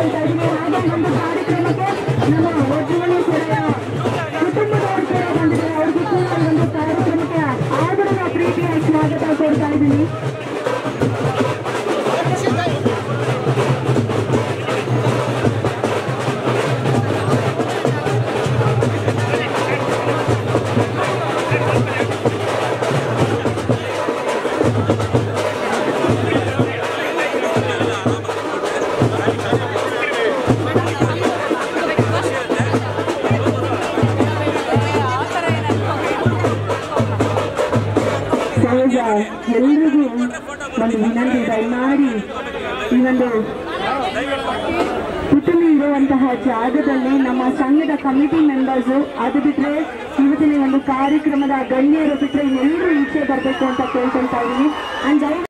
ಕೇಳ್ಕೊಳ್ತಾ ಇದ್ದೀನಿ ಹಾಗೆ ಒಂದು ಕಾರ್ಯಕ್ರಮಕ್ಕೆ ನಮ್ಮ ಒಜ್ಜುಮಣಿ ಸೆರೆಯ ಕುಟುಂಬದವರು ಕೂಡ ಬಂದಿದ್ದಾರೆ ಅವ್ರಿಗೂ ಕೂಡ ಈ ಒಂದು ಕಾರ್ಯಕ್ರಮಕ್ಕೆ ಆದರದ ಪ್ರೀತಿಯ ಸ್ವಾಗತ ಕೊಡ್ತಾ ಇದ್ದೀನಿ ಸಹಜ ಎಲ್ರಿಗೂ ಒಂದು ವಿನಂತಿ ದಯಮಾಡಿ ಈ ಒಂದು ಪುಟಲಿ ಇರುವಂತಹ ಜಾಗದಲ್ಲಿ ನಮ್ಮ ಸಂಘದ ಕಮಿಟಿ ಮೆಂಬರ್ಸ್ ಅದು ಬಿಟ್ರೆ ಇವತ್ತಿನ ಈ ಒಂದು ಕಾರ್ಯಕ್ರಮದ ಗಣ್ಯರು ಬಿಟ್ರೆ ಎಲ್ಲರೂ ಈಚೆ ಬರಬೇಕು ಅಂತ ಕೇಳ್ಕೊಂತಾ ಇದೀನಿ ಅಂಡ್